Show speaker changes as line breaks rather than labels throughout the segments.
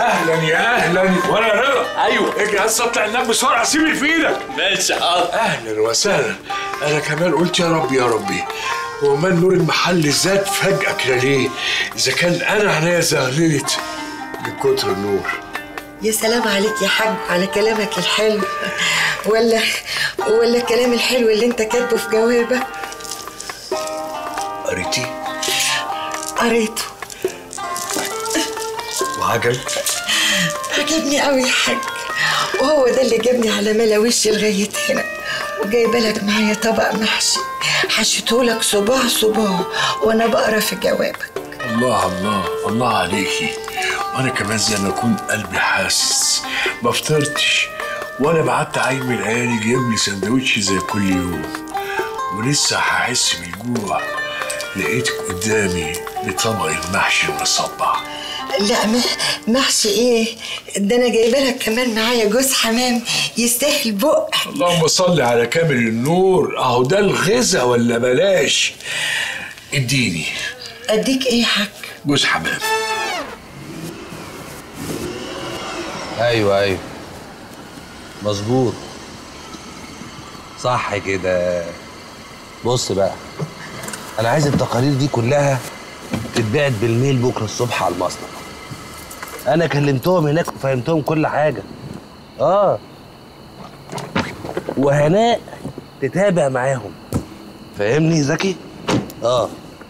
اهلا يا اهلا وانا رضا
ايوه
اجي هسه اطلع النام بسرعه سيبي في ايدك
ماشي حاضر
اهلا وسهلا انا كمان قلت يا رب يا ربي هو مال نور المحل زاد فجأة كده ليه؟ إذا كان أنا عينيا زغللت من كتر النور
يا سلام عليك يا حاج على كلامك الحلو ولا ولا الكلام الحلو اللي انت كاتبه في جوابك
قريتيه
قريته
وعجبك؟
عجبني قوي يا حاج وهو ده اللي جابني على ملا وشي لغايه هنا وجايبه لك معايا طبق محشي حشيتهولك صباع صباع وانا بقرا في جوابك
الله الله الله عليكي وأنا كمان زي ما أكون قلبي حاسس ما فطرتش وأنا بعت عيل من عيالي جايب لي سندوتش زي كل يوم ولسه هحس بالجوع لقيتك قدامي بطبق المحشي المصبع
لا ما محشي ايه ده انا جايبه لك كمان معايا جوز حمام يستاهل بق
اللهم صل على كامل النور اهو ده الغذا ولا بلاش اديني
اديك ايه يا حاج
جوز حمام
ايوه ايوه مظبوط صح كده بص بقى انا عايز التقارير دي كلها تتبعت بالميل بكره الصبح على المصنع انا كلمتهم هناك وفهمتهم كل حاجه اه وهناء تتابع معاهم فاهمني زكي اه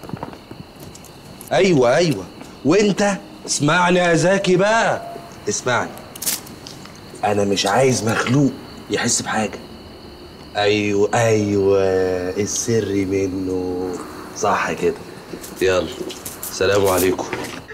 ايوه ايوه وانت اسمعني يا زكي بقى اسمعني انا مش عايز مخلوق يحس بحاجه ايوه ايوه السر منه صح كده يلا سلام عليكم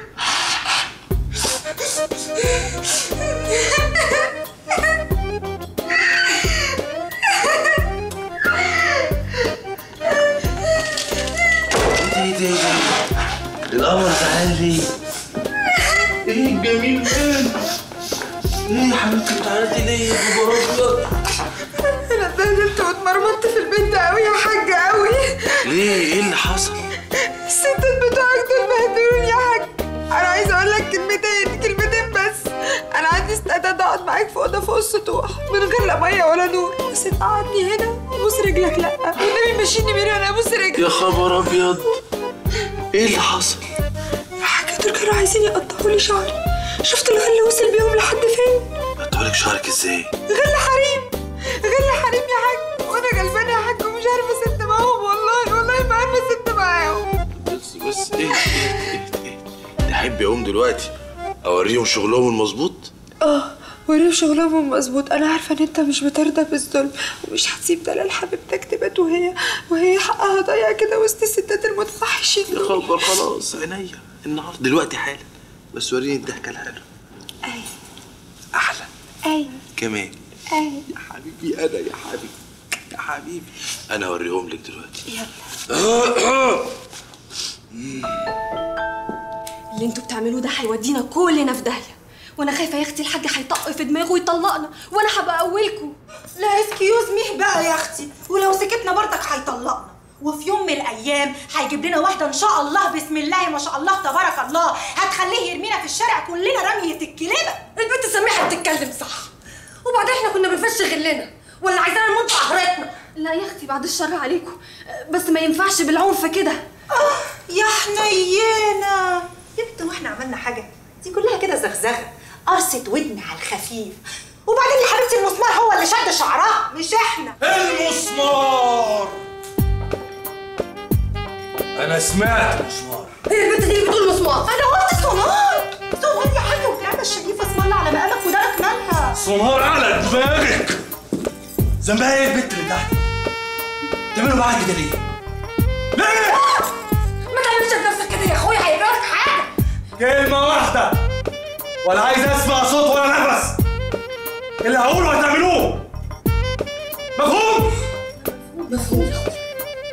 ايه ده ايه ده القمر تعالي ايه الجميل ده ليه يا حبيبتي بتعيطي ليه يا خبر ابيض
انا اتبهدلت واتمرمطت في البيت ده قوي يا حاج قوي
ليه ايه اللي حصل
الستات بتوعك دول بهدلوني يا حاج انا عايزه اقول لك كلمتين كلمتين بس انا عندي استعداد اقعد معاك في اوضه فوق السطوح من غير لا ميه ولا نور بس تقعدني هنا ابوس رجلك لا والنبي مشيني من هنا ابوس رجلك
يا خبر ابيض ايه اللي حصل
يا حاج دول كانوا عايزين يقطعوا لي شعري شفت الغل وصل بيهم لحد فين
قطعولك شعرك ازاي
غل حريم غل حريم يا حاج وانا غلبانه يا حاج ومش عارفه ست معاهم والله والله ما عارفه ست معاهم
بس بس ايه ايه ايه ايه تحبي اقوم دلوقتي اوريهم شغلهم المظبوط
اه وريهم شغلهم مظبوط انا عارفه ان انت مش بترضى بالظلم ومش هتسيب دلال حبيبتك تبات وهي وهي حقها ضايع كده وسط الستات المتفحشين
يا خبر خلاص عينيا النهارده دلوقتي حالا بس وريني الضحكه الحلوه
ايوه
احلى
ايوه
كمان
ايوه
يا حبيبي انا يا حبيبي يا حبيبي انا اوريهم لك دلوقتي
يلا
اللي انتوا بتعملوه ده هيودينا كلنا في داهيه وانا خايفه يا اختي الحاج هيطق في دماغه ويطلقنا وانا هبقى اولكم
لا اسكيوز ميه بقى يا اختي ولو سكتنا برضك هيطلقنا وفي يوم من الايام هيجيب لنا واحده ان شاء الله بسم الله ما شاء الله تبارك الله هتخليه يرمينا في الشارع كلنا رميه الكليبه
البنت سميحه بتتكلم صح وبعدين احنا كنا بنفش غلنا
ولا عايزانا نموت في قهرتنا
لا يا اختي بعد الشر عليكم بس ما ينفعش بالعنف كده
اه يا حنينه يا بنت واحنا عملنا حاجه دي كلها كده زغزغه قرصه ودن على الخفيف وبعدين يا حبيبتي المسمار هو اللي شد شعرها مش احنا
المسمار انا سمعت مسمار
هي البنت دي اللي بتقول مسمار
انا قلت سونار سونار يا حاجه والنعمه الشريفه اسم الله على مقامك ودارك مالها
سونار على دماغك
ذنبها ايه البنت اللي تحت تعملوا معاها كده ليه ليه
ما تعملش بنفسك كده يا اخويا هيجرالك حاجه
كلمة واحدة ولا عايز اسمع صوت ولا نفس اللي هقوله هتعملوه مفهوم؟
مفهوم يا اخويا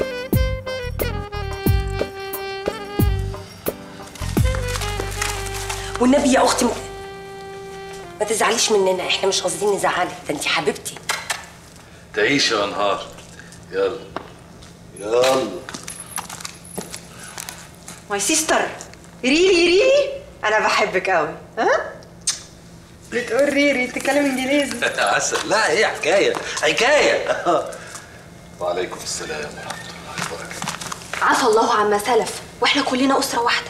والنبي يا اختي ما تزعليش مننا احنا مش قاصدين نزعلك ده انت حبيبتي
تعيش يا انهار يلا يلا
ماي سيستر ريلي ريلي انا بحبك قوي ها
بتقول ريري بتتكلم انجليزي
عسل لا هي حكايه حكايه وعليكم السلام ورحمه الله وبركاته
عفى الله عما سلف واحنا كلنا اسره واحده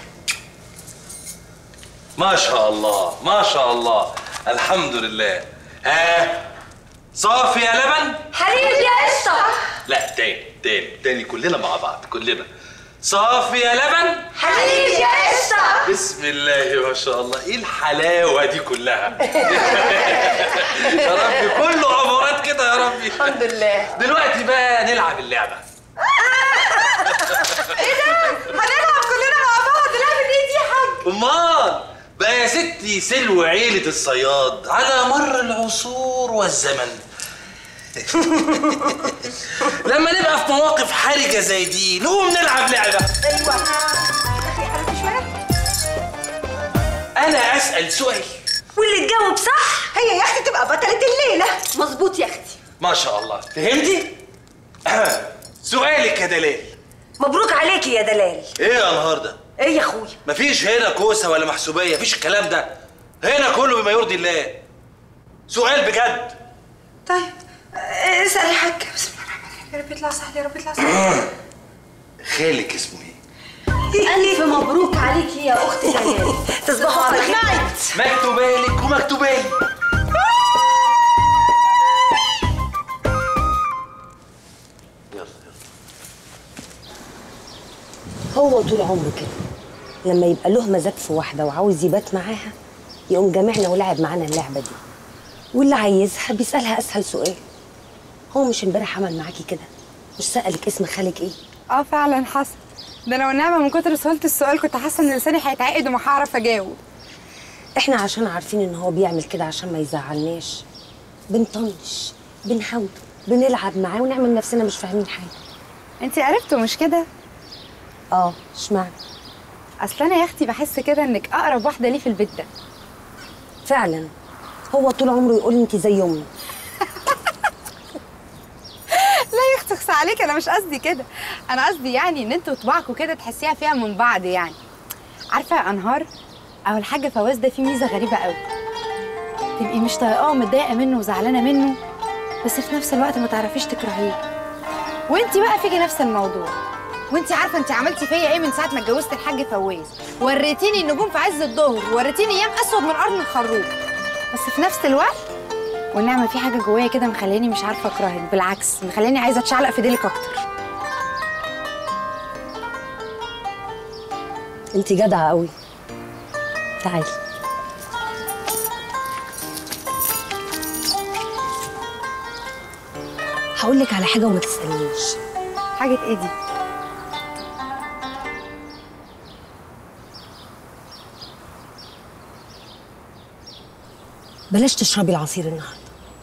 ما شاء الله ما شاء الله الحمد لله ها صافي يا لبن
حليب يا قشطه
لا تاني تاني تاني كلنا مع بعض كلنا صافي يا لبن
حليب يا قشطه
بسم الله ما شاء الله ايه الحلاوه دي كلها يا ربي كله امارات كده يا ربي
الحمد لله
دلوقتي بقى نلعب اللعبه
هنلعب كلنا مع بعض لعبة ايه دي يا حاج
امال بقى يا ستي سلو عيلة الصياد على مر العصور والزمن لما نبقى في مواقف حرجة زي دي نقوم نلعب لعبة
ايوه اخي انا مش فاهم
أنا أسأل سؤال
واللي تجاوب صح هي يا اختي تبقى بطلة الليلة
مظبوط يا اختي
ما شاء الله فهمتي؟ سؤالك يا دلال
مبروك عليكي يا دلال
ايه يا نهار ده؟
ايه يا اخويا
مفيش هنا كوسة ولا محسوبية مفيش الكلام ده هنا كله بما يرضي الله سؤال بجد
طيب آه، اسال يا حاج بسم الله الرحمن الرحيم يا رب يطلع صح يا رب يطلع صح
خالك اسمه ايه؟
الف مبروك عليكي يا اخت دلال
تصبحوا على خير
مكتوبالك ومكتوبالي يلا يلا
هو طول عمره كده لما يبقى له مزاج في واحده وعاوز يبات معاها يقوم جامعنا ولعب معانا اللعبه دي واللي عايزها بيسالها اسهل سؤال هو مش امبارح عمل معاكي كده مش سالك اسم خالك ايه
اه فعلا حصل ده لو النعمة من كتر سهولة السؤال كنت حاسة ان لساني هيتعقد وما هعرف اجاوب
احنا عشان عارفين ان هو بيعمل كده عشان ما يزعلناش بنطنش بنحاول بنلعب معاه ونعمل نفسنا مش فاهمين حاجه
انت عرفتوا مش كده
اه اشمعنى
اصل انا يا اختي بحس كده انك اقرب واحدة ليه في البيت ده
فعلا هو طول عمره يقول انت زي امي
لا يا اختي اخصى عليك انا مش قصدي كده انا قصدي يعني ان انتوا طباعكم كده تحسيها فيها من بعض يعني عارفه يا انهار او الحاج فواز ده فيه ميزه غريبه قوي تبقي مش طايقاه ومتضايقه منه وزعلانه منه بس في نفس الوقت ما تعرفيش تكرهيه وانت بقى فيكي نفس الموضوع وانت عارفه انت عملتي فيا ايه من ساعه ما اتجوزت الحاج فواز وريتيني النجوم في عز الظهر وريتيني ايام اسود من ارض الخروف بس في نفس الوقت والنعمه في حاجه جوايا كده مخليني مش عارفه اكرهك بالعكس مخليني عايزه اتشعلق في ديلك اكتر
انت جدعه قوي تعالي هقول لك على حاجه وما تسالنيش
حاجه ايه دي
بلاش تشربي العصير النهارده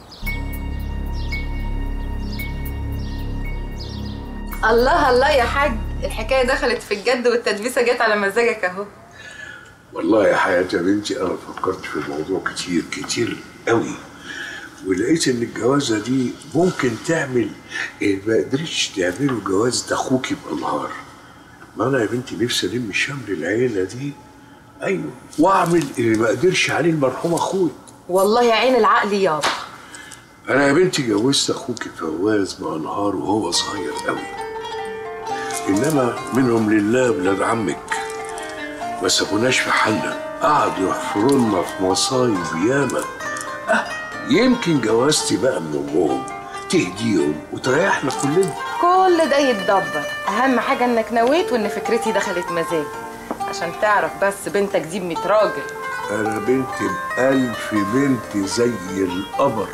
الله الله يا حاج الحكايه دخلت في الجد والتدبيسه جت على مزاجك اهو
والله يا حياة يا بنتي أنا فكرت في الموضوع كتير كتير قوي ولقيت إن الجوازة دي ممكن تعمل إيه ما قدرتش تعمله جوازة أخوكي بأنهار ما أنا يا بنتي نفسي ألم شمل العيلة دي أيوه وأعمل اللي ما قدرش عليه المرحوم أخوي
والله يا عين العقل يابا
أنا يا بنتي جوزت أخوكي فواز بأنهار وهو صغير قوي إنما منهم لله بلاد عمك ما سابوناش في حالنا قعدوا يحفروا لنا في مصايب ياما أه يمكن جوازتي بقى من امهم تهديهم وتريحنا كلنا
كل ده يتدبر اهم حاجه انك نويت وان فكرتي دخلت مزاجي عشان تعرف بس بنتك دي ب 100 راجل
انا بنت بألف بنت زي القمر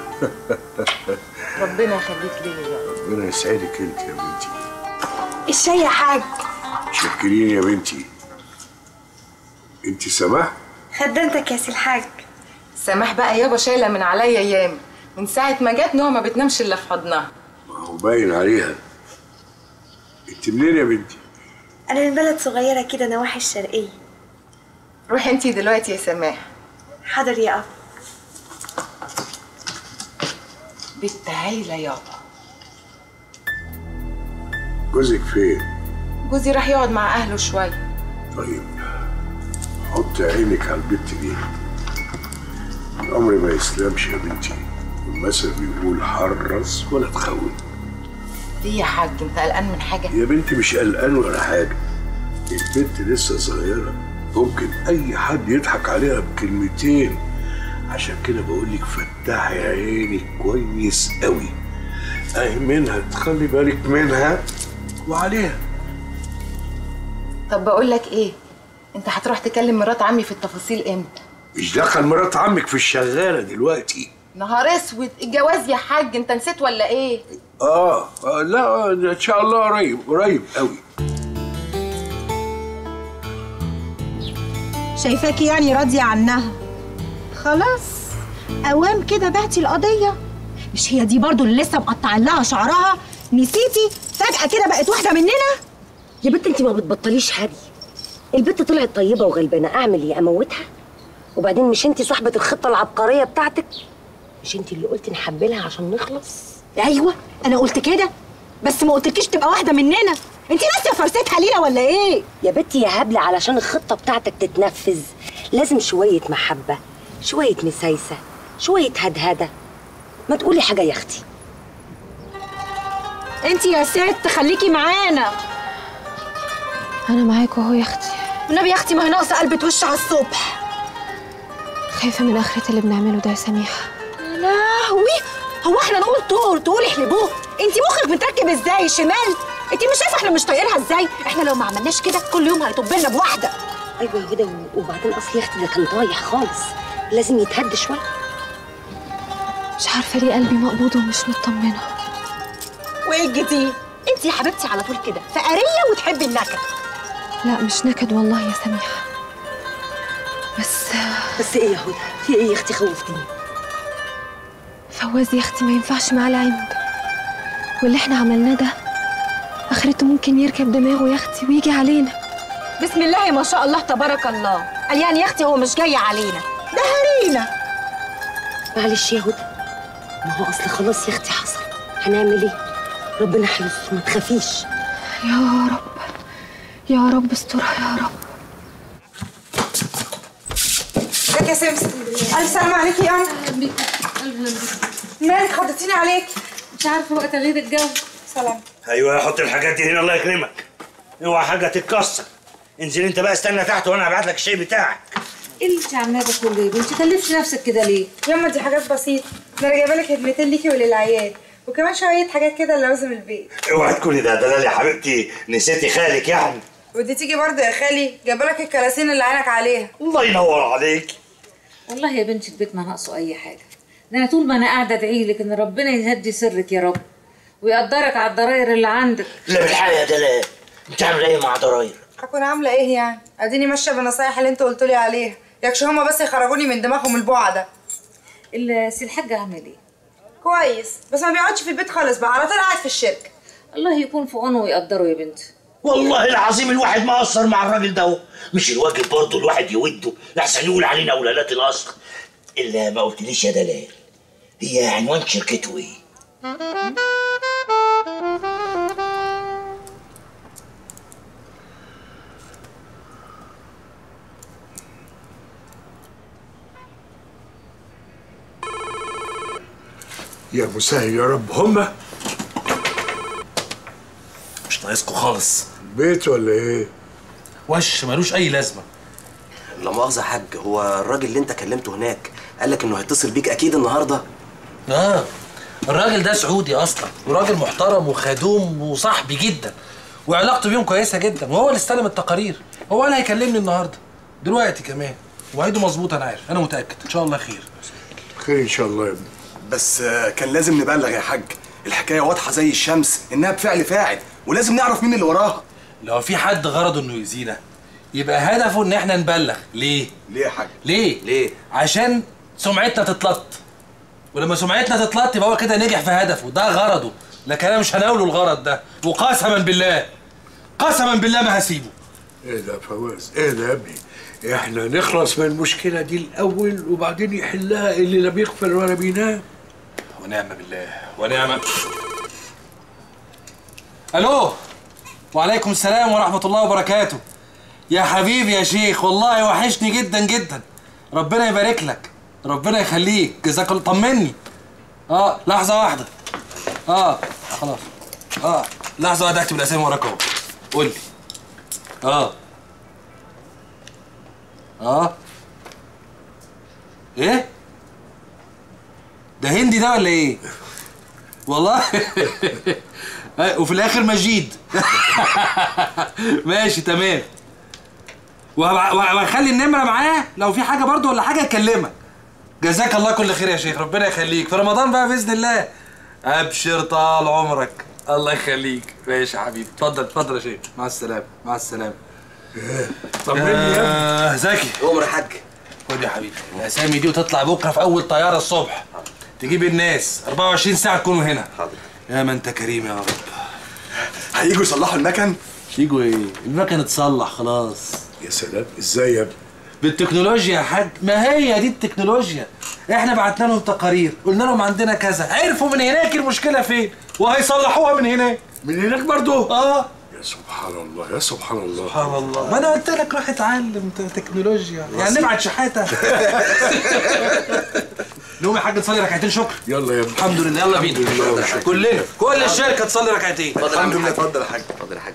ربنا يخليك ليا يا رب
ربنا يسعدك انت يا بنتي
الشاي يا حاج
شكرين يا بنتي انت سماح
خدمتك يا سي الحاج
سماح بقى يابا شايله من عليا ايام من ساعه ما جت نوع ما بتنامش الا في حضنها
ما هو باين عليها انت منين يا بنتي
انا من بلد صغيره كده نواحي الشرقيه
روحي انتي دلوقتي يا سماح
حاضر يا اب
بنت هايله يابا
جوزك فين
جوزي راح يقعد مع اهله شويه
طيب حط عينك على البت دي الأمر ما يسلمش يا بنتي المثل بيقول حرص ولا تخون
ليه يا حاج انت قلقان من حاجه
يا بنتي مش قلقان ولا حاجة البنت لسه صغيرة ممكن أي حد يضحك عليها بكلمتين عشان كده بقول لك فتحي عينك كويس قوي أهي منها تخلي بالك منها وعليها
طب بقول لك ايه انت هتروح تكلم مرات عمي في التفاصيل امتى
مش دخل مرات عمك في الشغالة دلوقتي
نهار اسود الجواز يا حاج انت نسيت ولا ايه
آه, آه لا إن شاء الله قريب قريب قوي
شايفاكي يعني راضية عنها خلاص اوام كده بعتي القضية مش هي دي برضو اللي لسه مقطع لها شعرها نسيتي فجأة كده بقت واحدة مننا
يا بنت انت ما بتبطليش هري البنت طلعت طيبه وغلبانه اعمل ايه اموتها وبعدين مش انت صاحبه الخطه العبقريه بتاعتك مش انت اللي قلتي نحبلها عشان نخلص
ايوه انا قلت كده بس ما قلتلكيش تبقى واحدة مننا انت ناسية فرستها لينا ولا ايه
يا بنتي يا هبله علشان الخطه بتاعتك تتنفذ لازم شويه محبه شويه مسايسه شويه هدهده ما تقولي حاجه يا اختي
انت يا ست خليكي معانا
انا معاك اهو يا اختي
والنبي يا اختي ما هي ناقصه قلبة وش على الصبح
خايفه من اخرة اللي بنعمله ده يا سميحه
لهوي هو احنا نقول طول تقولي احلبوه انت مخك متركب ازاي شمال انت مش شايفه احنا مش طايقينها ازاي احنا لو ما عملناش كده كل يوم هيطب لنا بواحده
ايوه يا هدى وبعدين اصل يا اختي ده كان طايح خالص لازم يتهد شويه
مش عارفه ليه قلبي مقبوض ومش مطمنه
وايه الجديد انت يا حبيبتي على طول كده فقريه وتحبي النكد
لا مش نكد والله يا سميحه بس
بس ايه يا هدى في ايه يا اختي خوفتيني
فواز يا اختي ما ينفعش معاه العند واللي احنا عملناه ده اخرته ممكن يركب دماغه يا اختي ويجي علينا
بسم الله ما شاء الله تبارك الله قال يعني يا اختي هو مش جاي علينا ده هرينا
معلش يا هدى ما هو اصل خلاص يا اختي حصل هنعمل ايه ربنا هيستر ما تخافيش
يا رب يا رب استرها يا رب
ازيك يا سمسم الف سلام عليكي يا أم. مالك خضتيني عليك
مش عارفه بقى تغيير الجو
سلام
ايوه حط الحاجات دي هنا الله يكرمك اوعى حاجه تتكسر انزل انت بقى استنى تحت وانا هبعت لك الشاي بتاعك
ايه اللي انت عاملاه ده كله يا بنتي كلفتي نفسك كده ليه؟
ياما دي حاجات بسيطة ده انا جايبه لك هدمتين ليكي وللعيال وكمان شوية حاجات كده لوازم البيت
اوعى تكوني ده دلال يا حبيبتي نسيتي خالك يعني
ودي تيجي برضه يا خالي جايبه لك الكراسين اللي عينك عليها
الله ينور عليك
والله يا بنتي البيت ما ناقصه اي حاجه ده انا طول ما انا قاعده ادعي لك ان ربنا يهدي سرك يا رب ويقدرك على الضراير اللي عندك
لا بالحقيقه يا دلال انت عامله ايه مع ضراير
هكون عاملة ايه يعني اديني ماشية بالنصايح اللي انت قلتولي عليها يكش هما بس يخرجوني من دماغهم البوعة ده
السي الحاج عامل ايه؟
كويس بس ما بيقعدش في البيت خالص بقى على طول قاعد في الشركة
الله يكون في عونه ويقدره يا بنتي
والله العظيم الواحد ما قصر مع الراجل ده مش الواجب برضه الواحد يوده لحسن يقول علينا ولالات الاصل الا ما قلتليش يا دلال هي عنوان شركته ايه
يا مسهل يا رب هما
مش ناقصكوا خالص
بيت ولا ايه
وش ملوش اي لازمه
لا مؤاخذة يا حاج هو الراجل اللي انت كلمته هناك قال لك انه هيتصل بيك اكيد النهارده
اه الراجل ده سعودي اصلا وراجل محترم وخدوم وصاحبي جدا وعلاقته بيهم كويسه جدا وهو اللي استلم التقارير هو انا هيكلمني النهارده دلوقتي كمان وعيده مظبوط انا عارف انا متاكد ان شاء الله خير
خير ان شاء الله يا ابني
بس آه، كان لازم نبلغ يا حاج الحكايه واضحه زي الشمس انها بفعل فاعل ولازم نعرف مين اللي وراها
لو في حد غرضه انه يأذينا يبقى هدفه ان احنا نبلغ ليه
ليه يا حاج
ليه
ليه
عشان سمعتنا تتلط ولما سمعتنا تتلط يبقى هو كده نجح في هدفه ده غرضه لكن انا مش هناوله الغرض ده وقسما بالله قسما بالله ما هسيبه
ايه ده يا فواز ايه ده يا ابني احنا نخلص من المشكله دي الاول وبعدين يحلها اللي لا بيغفل ولا بينام
ونعم بالله ونعم الو وعليكم السلام ورحمه الله وبركاته يا حبيبي يا شيخ والله وحشني جدا جدا ربنا يبارك لك ربنا يخليك جزاك الله طمني اه لحظه واحده اه خلاص اه لحظه واحده اكتب الاسامي وراك اهو قول لي اه اه ايه ده هندي ده ولا ايه والله آه، وفي الاخر مجيد ماشي تمام وهبع- وهخلي النمره معاه لو في حاجه برضو ولا حاجه اكلمك جزاك الله كل خير يا شيخ ربنا يخليك في رمضان بقى باذن الله ابشر طال عمرك الله يخليك ماشي يا حبيبي اتفضل اتفضل يا شيخ مع السلامه مع السلامه
طمني يا
آه زكي
عمر يا حاج
خد يا حبيبي الاسامي دي وتطلع بكره في اول طياره الصبح تجيب الناس 24 ساعه تكونوا هنا
حاضر
يا ما انت كريم يا رب
هيجوا يصلحوا المكن
يجوا ايه المكن اتصلح خلاص
يا سلام ازاي يا ابني
بالتكنولوجيا يا حاج ما هي دي التكنولوجيا احنا بعتنا لهم تقارير قلنا لهم عندنا كذا عرفوا من هناك المشكله فين وهيصلحوها من هناك
من هناك برضو
اه
يا سبحان الله يا سبحان الله
سبحان الله ما انا قلت لك روح اتعلم ت- تكنولوجيا يعني نبعت شحاته نقوم يا حاج نصلي ركعتين شكر
يلا يا ابني
الحمد لله يلا بينا
الحمد لله والشكر.
كلنا كل الشركه تصلي ركعتين
اتفضل يا
الحمد
عم
لله
الحاج.
اتفضل يا حاج
اتفضل يا حاج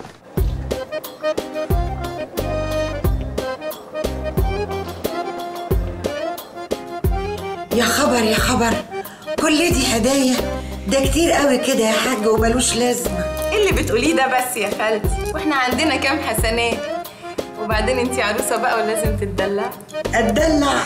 يا خبر يا خبر كل دي هدايا ده كتير قوي كده يا حاج وملوش لازمه
ايه اللي بتقوليه ده بس يا خالتي واحنا عندنا كام حسنات وبعدين انتي عروسه بقى ولازم تتدلع
اتدلع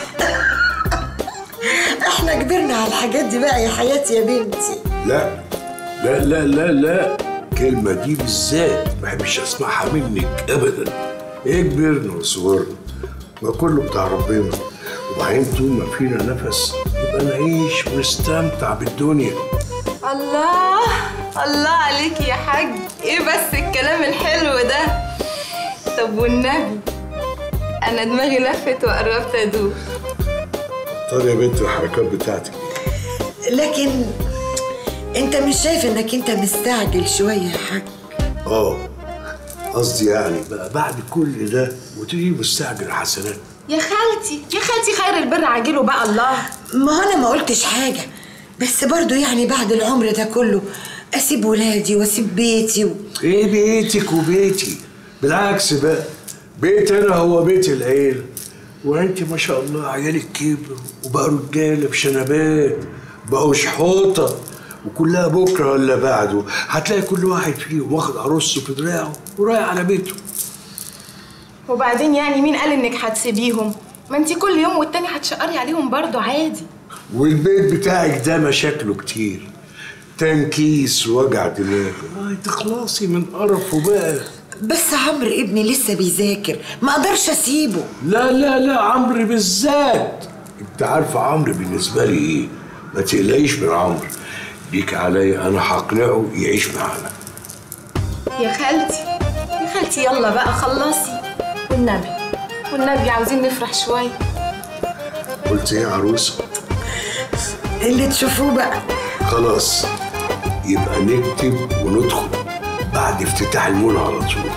احنا كبرنا على الحاجات دي بقى يا حياتي يا بنتي
لا لا لا لا لا الكلمة دي بالذات ما بحبش اسمعها منك ابدا ايه كبرنا وصغرنا ما كله بتاع ربنا وبعدين طول ما فينا نفس يبقى نعيش ونستمتع بالدنيا
الله الله عليك يا حاج ايه بس الكلام الحلو ده طب والنبي انا دماغي لفت وقربت ادوب
طب يا بنت الحركات بتاعتك
لكن انت مش شايف انك انت مستعجل شويه يا حاج
اه قصدي يعني بقى بعد كل ده وتيجي مستعجل حسنات
يا خالتي يا خالتي خير البر عاجله بقى الله
ما هو انا ما قلتش حاجه بس برضو يعني بعد العمر ده كله اسيب ولادي واسيب بيتي و...
ايه بيتك وبيتي بالعكس بقى بيت انا هو بيت العيله وانت ما شاء الله عيالك كبروا وبقوا رجاله بشنبات بقوا شحوطه وكلها بكره ولا بعده هتلاقي كل واحد فيهم واخد عروسه في دراعه ورايح على بيته
وبعدين يعني مين قال انك هتسيبيهم ما انتي كل يوم والتاني هتشقري عليهم برضو عادي
والبيت بتاعك ده مشاكله كتير تنكيس وجع دماغ آه تخلصي من قرفه بقى
بس عمرو ابني لسه بيذاكر ما اقدرش اسيبه
لا لا لا عمرو بالذات انت عارفه عمرو بالنسبه لي ايه ما تقلقيش من عمرو ليك عليا انا هقنعه يعيش معانا
يا خالتي يا خالتي يلا بقى خلصي والنبي والنبي عاوزين نفرح شويه
قلت ايه يا عروسه
اللي تشوفوه بقى
خلاص يبقى نكتب وندخل بعد افتتاح المول على طول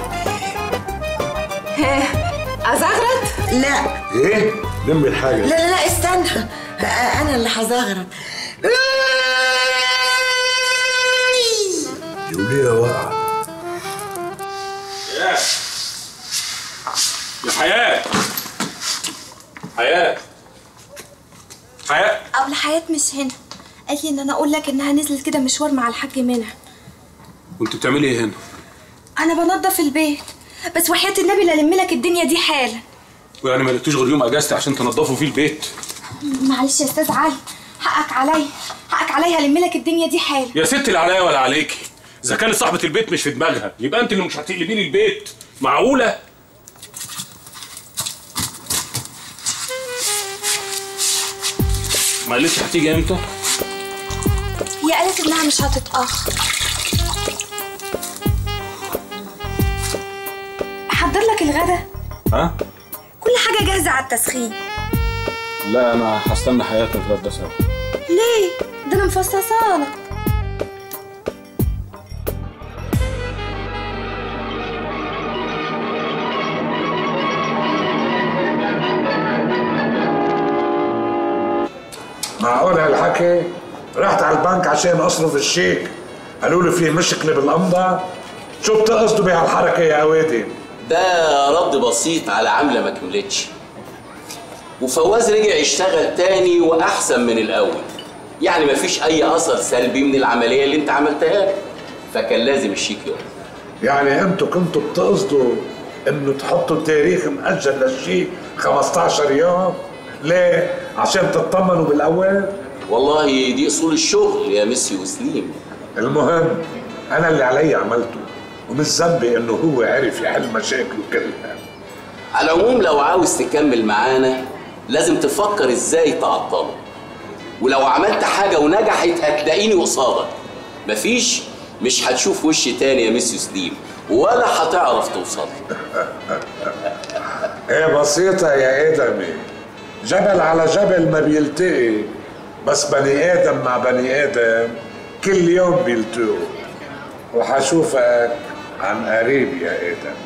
ازغرت
لا
ايه لم الحاجه
لا لا لا استنى انا اللي هزغرط
دي وليه واقعه
يا حياة حياة حياة
أبلة حياة مش هنا قالت لي إن أنا أقول لك إنها نزلت كده مشوار مع الحاج منها
وانت بتعملي ايه هنا؟
أنا بنضف البيت بس وحياة النبي لا ألم لك الدنيا دي حالا
ويعني ما لقيتوش غير يوم اجازتي عشان تنضفوا فيه البيت
معلش يا أستاذ علي حقك عليا حقك عليا هلم لك الدنيا دي حالا
يا ست لا عليا ولا عليكي اذا كانت صاحبة البيت مش في دماغها يبقى انت اللي مش هتقلبي لي البيت معقولة؟ ما قالتش هتيجي امتى؟
هي قالت إنها مش هتتأخر أحضر لك الغدا
ها؟
كل حاجة جاهزة على التسخين
لا انا هستنى حياة نتغدى سوا
ليه؟ ده أنا مفصصة لك
حركه رحت على البنك عشان اصرف الشيك قالوا لي في مشكله بالقمضه شو بتقصدوا بهالحركه يا اوادم
ده رد بسيط على عملة ما كملتش وفواز رجع يشتغل تاني وأحسن من الأول يعني مفيش أي أثر سلبي من العملية اللي أنت عملتها له. فكان لازم الشيك يقف
يعني انتوا كنتوا بتقصدوا انه تحطوا تاريخ مأجل للشيك 15 يوم ليه؟ عشان تطمنوا بالاول؟
والله دي أصول الشغل يا ميسي وسليم
المهم انا اللي علي عملته ومش ذنبي انه هو عرف يحل مشاكله كلها
على العموم لو عاوز تكمل معانا لازم تفكر ازاي تعطله ولو عملت حاجة ونجحت هتلاقيني قصادك مفيش مش هتشوف وش تاني يا ميسيو سليم ولا هتعرف توصل
ايه بسيطة يا ادمي جبل على جبل ما بيلتقي بس بني ادم مع بني ادم كل يوم بيلتقوا وحشوفك عن قريب يا ادم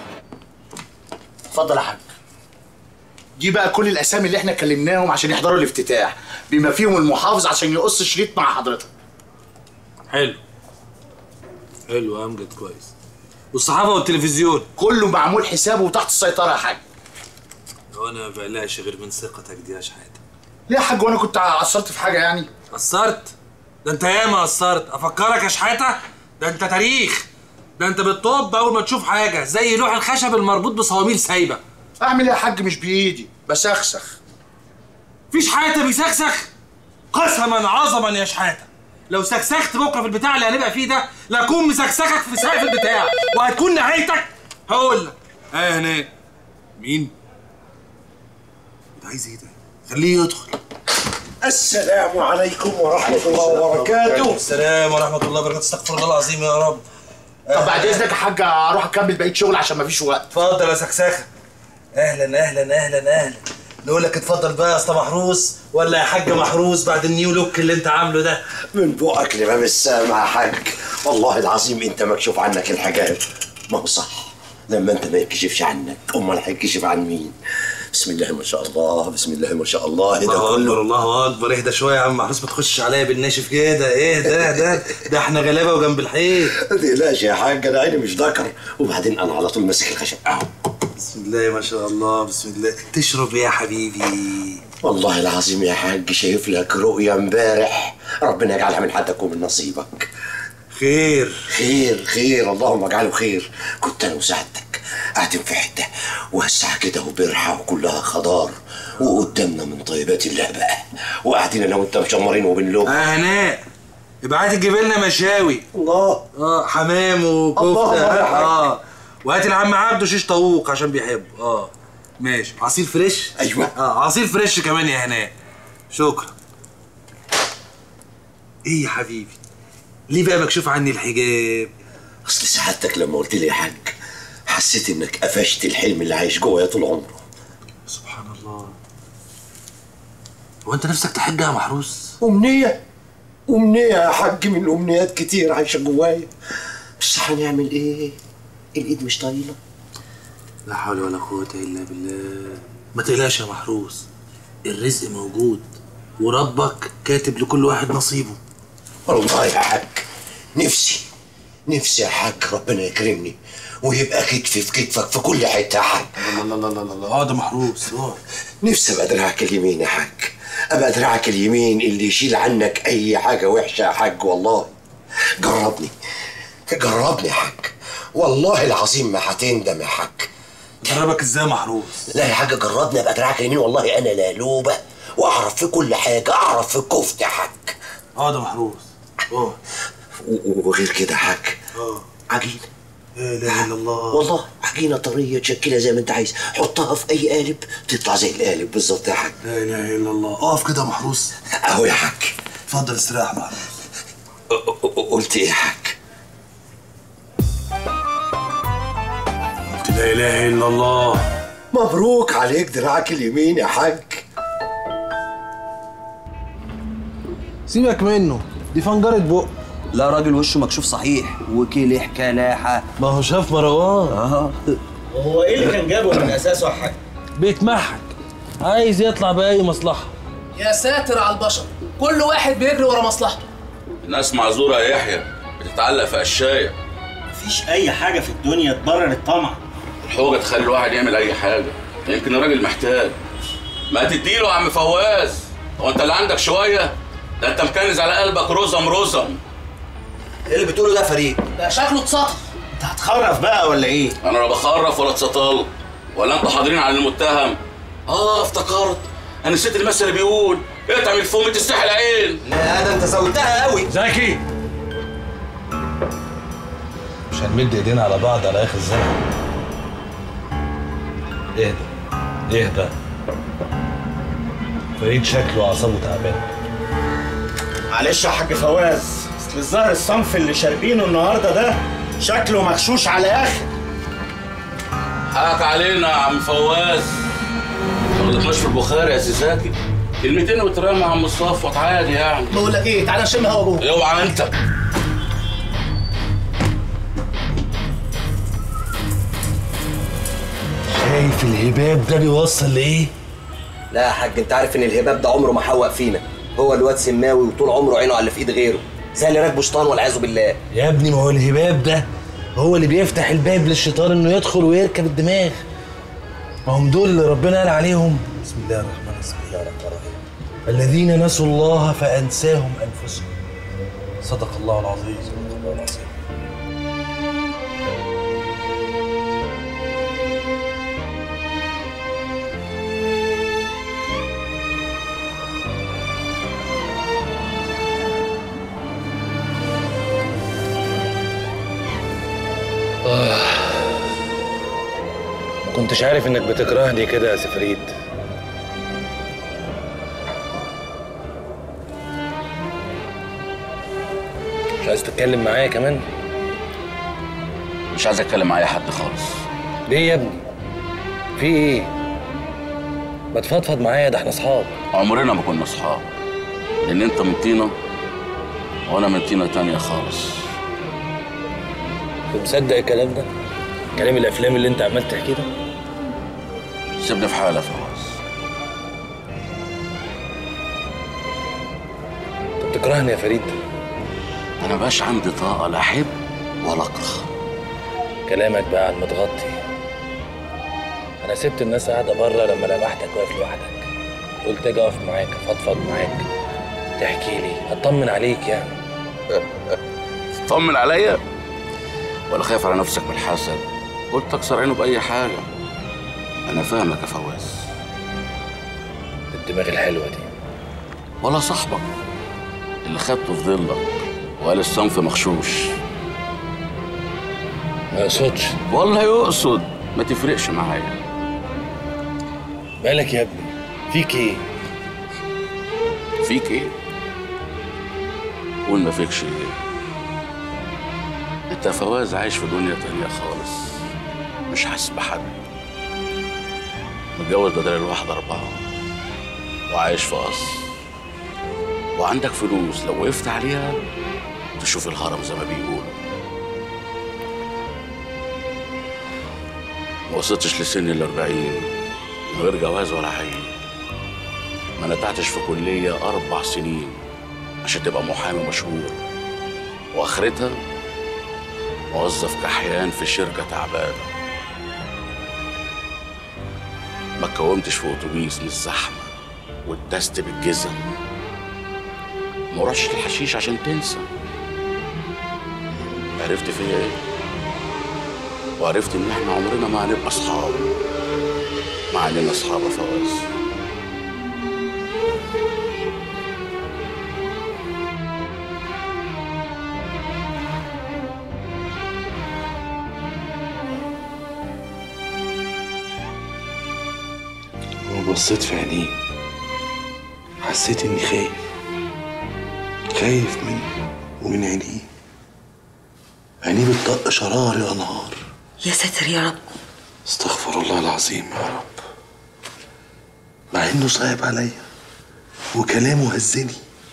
اتفضل يا حاج دي بقى كل الاسامي اللي احنا كلمناهم عشان يحضروا الافتتاح بما فيهم المحافظ عشان يقص شريط مع حضرتك
حلو حلو يا امجد كويس والصحافه والتلفزيون
كله معمول حسابه وتحت السيطره يا حاج
وانا ما بقلقش غير من ثقتك دي يا شحاته
ليه يا حاج وانا كنت قصرت في حاجه يعني
قصرت ده انت ياما قصرت افكرك يا شحاته ده انت تاريخ ده انت بتطب اول ما تشوف حاجه زي لوح الخشب المربوط بصواميل سايبه
اعمل ايه يا حاج مش بايدي بسخسخ
فيش حياته بيسخسخ قسما عظما يا شحاته لو سخسخت بكره في البتاع اللي هنبقى فيه ده لاكون مسخسخك في سقف البتاع وهتكون نهايتك هقول لك اه هناك مين؟ انت عايز ايه ده؟ خليه يدخل
السلام عليكم ورحمة الله وبركاته
السلام ورحمه الله وبركاته استغفر الله العظيم يا رب
طب بعد اذنك يا حاج اروح اكمل بقيه شغل عشان مفيش وقت
اتفضل يا سخسخه اهلا اهلا اهلا اهلا نقول لك اتفضل بقى يا اسطى محروس ولا يا حاج محروس بعد النيو لوك اللي انت عامله ده
من بقك لباب السامع يا حاج والله العظيم انت مكشوف عنك الحاجات ما هو صح لما انت ما يكشفش عنك امال هيكشف عن مين بسم الله ما شاء الله بسم الله ما شاء الله ده
الله
كله
اكبر الله اكبر اهدى شويه يا عم محروس ما تخشش عليا بالناشف كده ايه ده ده ده احنا غلابه وجنب الحيط
ما تقلقش يا حاج انا عيني مش ذكر وبعدين انا على طول ماسك الخشب اهو
بسم الله ما شاء الله بسم الله تشرب ايه يا حبيبي
والله العظيم يا حاج شايف لك رؤيا امبارح ربنا يجعلها من حدك ومن نصيبك
خير
خير خير اللهم اجعله خير كنت انا وسعادتك قاعدين في حته وسعه كده وبرحه وكلها خضار وقدامنا من طيبات الله بقى وقاعدين انا وانت مشمرين وبنلوم
اه هناء يبقى عايز تجيب لنا مشاوي
الله
اه حمام وكفته
الله يا حاج.
اه وهات العم عبده شيش طاووق عشان بيحبه اه ماشي عصير فريش
ايوه
اه عصير فريش كمان يا هناء شكرا ايه يا حبيبي ليه بقى مكشوف عني الحجاب
اصل سعادتك لما قلت لي يا حاج حسيت انك قفشت الحلم اللي عايش جوايا طول عمره
سبحان الله هو انت نفسك تحج يا محروس
امنيه امنيه يا حاج من امنيات كتير عايشه جوايا بس هنعمل ايه الايد مش طايله
لا حول ولا قوة إلا بالله ما تقلقش يا محروس الرزق موجود وربك كاتب لكل واحد نصيبه
والله يا حاج نفسي نفسي يا حاج ربنا يكرمني ويبقى كتفي في كتفك في كل حته يا حاج
الله الله الله الله اه ده محروس اه
نفسي ابقى دراعك اليمين يا حاج ابقى دراعك اليمين اللي يشيل عنك اي حاجه وحشه يا حاج والله جربني جربني يا حاج والله العظيم ما هتندم يا حاج
جربك ازاي يا محروس
لا يا حاج جربني ابقى دراعك اليمين والله انا لالوبه واعرف في كل حاجه اعرف في الكفته يا حاج
اه ده محروس اه
و- وغير كده يا حاج
اه
عجينه
لا اله الا الله
والله عجينه طريه تشكلها زي ما انت عايز حطها في اي قالب تطلع زي القالب بالظبط يا حاج
لا اله الا الله اقف كده يا محروس
اهو يا حاج
اتفضل استريح يا محروس
قلت ايه يا حاج
قلت لا اله الا الله
مبروك عليك دراعك اليمين يا حاج
سيبك منه دي فنجرة بق
لا راجل وشه مكشوف صحيح وكلح كلاحة
ما هو شاف مروان
اه
هو ايه اللي كان جابه من اساسه يا حاج
بيتمحك عايز يطلع بأي مصلحة
يا ساتر على البشر كل واحد بيجري ورا مصلحته
الناس معذوره يا يحيى بتتعلق في قشايه
مفيش اي حاجه في الدنيا تبرر الطمع
الحوجه تخلي الواحد يعمل اي حاجه يمكن الراجل محتاج ما تديله يا عم فواز هو انت اللي عندك شويه ده انت مكنز على قلبك رزم رزم
ايه اللي بتقوله ده يا فريد
ده شكله اتسطل
انت هتخرف بقى ولا ايه
انا لا بخرف ولا اتسطل ولا انتوا حاضرين على المتهم اه افتكرت انا نسيت المثل اللي بيقول اقطع من الفم تستحي العين
لا ده انت زودتها قوي
زكي
مش هنمد ايدينا على بعض على اخر الزمن اهدى اهدى فريد شكله اعصابه تعبان
معلش يا حاج فواز اصل الظاهر الصنف اللي شاربينه النهارده ده شكله مغشوش على اخر
حقك علينا يا عم فواز ما غلطناش في البخاري يا سيساكي كلمتين وترمى يا عم مصطفى عادي يعني
بقول لك ايه تعالى نشم هوا جوه
اوعى انت
شايف الهباب ده بيوصل لايه؟
لا يا حاج انت عارف ان الهباب ده عمره ما حوق فينا هو الواد سماوي وطول عمره عينه على اللي في ايد غيره زي اللي راكبه شيطان والعياذ بالله
يا ابني ما هو الهباب ده هو اللي بيفتح الباب للشيطان انه يدخل ويركب الدماغ ما هم دول اللي ربنا قال عليهم بسم الله الرحمن الرحيم بسم الله الرحمن الرحيم الذين نسوا الله فانساهم انفسهم صدق الله العظيم صدق الله العظيم آه. ما كنتش عارف انك بتكرهني كده يا سفريد مش عايز تتكلم معايا كمان
مش عايز اتكلم مع اي حد خالص
ليه يا ابني في ايه ما تفضفض معايا ده احنا اصحاب
عمرنا ما كنا اصحاب لان انت من طينه وانا من طينه تانية خالص
انت مصدق الكلام ده كلام الافلام اللي انت عمال تحكيه ده
سيبني في حالي يا فواز
انت بتكرهني يا فريد
انا مبقاش عندي طاقه لا احب ولا اكره
كلامك بقى على المتغطي انا سبت الناس قاعده بره لما لمحتك واقف لوحدك قلت اجي اقف معاك افضفض معاك تحكي لي اطمن عليك يعني
تطمن عليا ولا خايف على نفسك من الحسد قلت اكسر عينه باي حاجه انا فاهمك يا فواز
الدماغ الحلوه دي
ولا صاحبك اللي خدته في ظلك وقال الصنف مغشوش
ما يقصدش
والله يقصد ما تفرقش معايا
مالك يا ابني فيك ايه
فيك ايه قول ما فيكش ايه انت يا فواز عايش في دنيا تانية خالص مش حاسس بحد متجوز بدل الواحد أربعة وعايش في قصر وعندك فلوس لو وقفت عليها تشوف الهرم زي ما بيقولوا ما وصلتش لسن الأربعين من غير جواز ولا عين ما نتعتش في كلية أربع سنين عشان تبقى محامي مشهور وآخرتها موظف كحيان في شركة تعبانة ما اتكومتش في أتوبيس من الزحمة واتدست بالجزم ما رحتش الحشيش عشان تنسى عرفت فيا ايه وعرفت ان احنا عمرنا ما هنبقى اصحاب ما علينا اصحاب يا فواز
وبصيت في عينيه حسيت اني خايف خايف منه ومن عينيه عينيه بتطق شرار يا نهار
يا ساتر يا رب
استغفر الله العظيم يا رب مع انه صعب عليا وكلامه هزني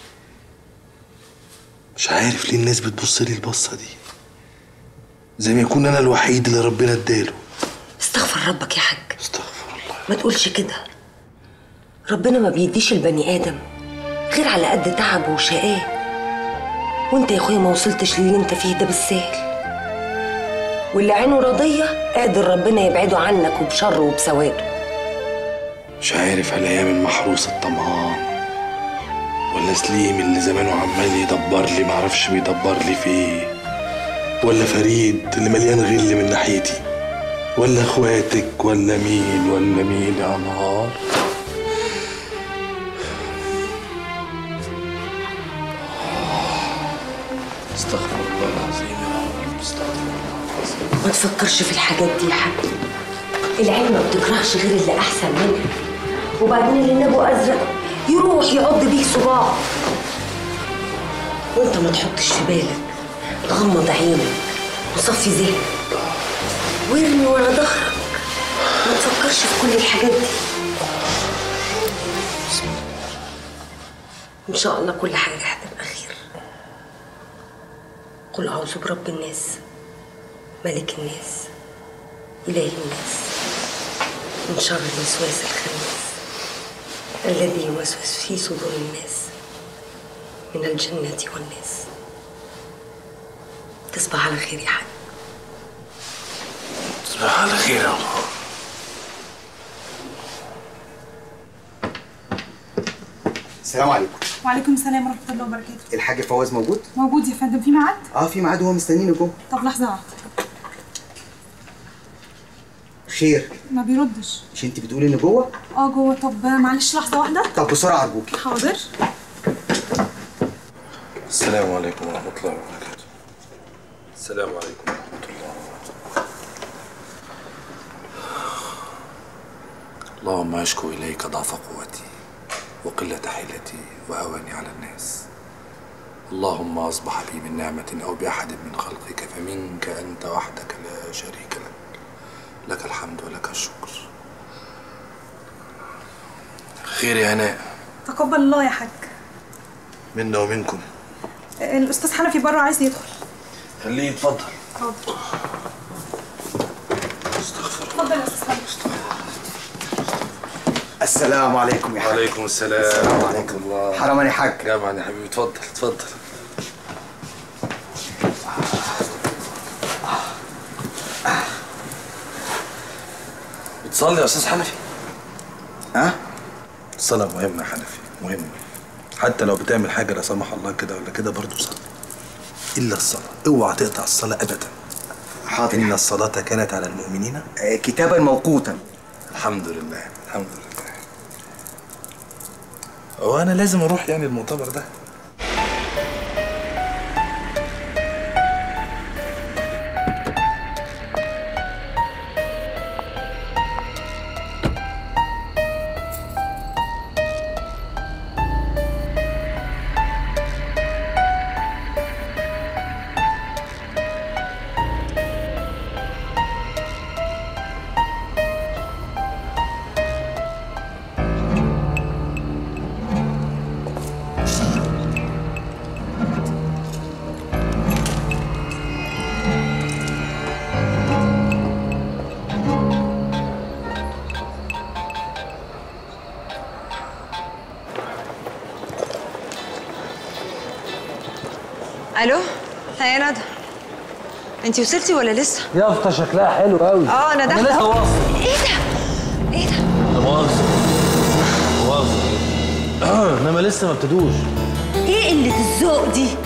مش عارف ليه الناس بتبص لي البصه دي زي ما يكون انا الوحيد اللي ربنا اداله
استغفر ربك يا حاج استغفر الله ما تقولش كده ربنا ما بيديش البني ادم غير على قد تعبه وشقاه وانت يا اخويا ما وصلتش للي انت فيه ده بالسهل واللي عينه راضية قادر ربنا يبعده عنك وبشره وبسواده
مش عارف هل ايام المحروس الطمعان ولا سليم اللي زمانه عمال يدبر لي معرفش بيدبر لي في ايه ولا فريد اللي مليان غل من ناحيتي ولا اخواتك ولا مين ولا مين يا نهار
استغفر الله العظيم يا رب استغفر الله العظيم
ما تفكرش في الحاجات دي يا حاج العين ما بتكرهش غير اللي احسن منها وبعدين اللي نابه ازرق يروح يعض بيك صباع وانت ما تحطش في بالك غمض عينك وصفي ذهنك وارمي ورا ظهرك ما تفكرش في كل الحاجات دي ان شاء الله كل حاجه هتبقى خير قل اعوذ برب الناس ملك الناس اله الناس من شر الوسواس الخناس الذي يوسوس في صدور الناس من الجنة والناس تصبح على خير يا حاج
تصبح على خير يا الله
السلام عليكم
وعليكم السلام ورحمة الله وبركاته
الحاج فواز موجود؟
موجود يا فندم في ميعاد؟
اه في ميعاد هو مستنيني جوه
طب لحظة واحدة
خير
ما بيردش
مش انت بتقولي ان جوه؟
اه جوه طب معلش لحظة واحدة
طب بسرعه ارجوكي
حاضر
السلام عليكم ورحمة الله وبركاته السلام عليكم ورحمة الله
اللهم أشكو إليك ضعف قوتي وقلة حيلتي وهواني على الناس اللهم أصبح بي من نعمة أو بأحد من خلقك فمنك أنت وحدك لا شريك لك لك الحمد ولك الشكر خير يا هناء
تقبل الله يا حاج
منا ومنكم
الأستاذ حنفي بره عايز يدخل
خليه يتفضل
حاضر اتفضل يا أستاذ حنفي
السلام عليكم يا حاج
وعليكم السلام
السلام عليكم
الله
حرام يا حاج
جمعا يا حبيبي اتفضل اتفضل بتصلي يا استاذ حنفي
ها
الصلاة مهمة يا حنفي مهمة حتى لو بتعمل حاجة لا سمح الله كده ولا كده برضه صلي إلا الصلاة اوعى تقطع الصلاة أبدا
حاضر
إن الصلاة كانت على المؤمنين
آه، كتابا موقوتا
الحمد لله الحمد لله هو أنا لازم أروح يعني المؤتمر ده
الو ها يا ندى انت وصلتي ولا لسه
يافطة شكلها حلو قوي
اه انا داخله
لسه واصل
ايه ده ايه ده
انا مؤاخذة مؤاخذة انما لسه ما ابتدوش
ايه قلة الذوق دي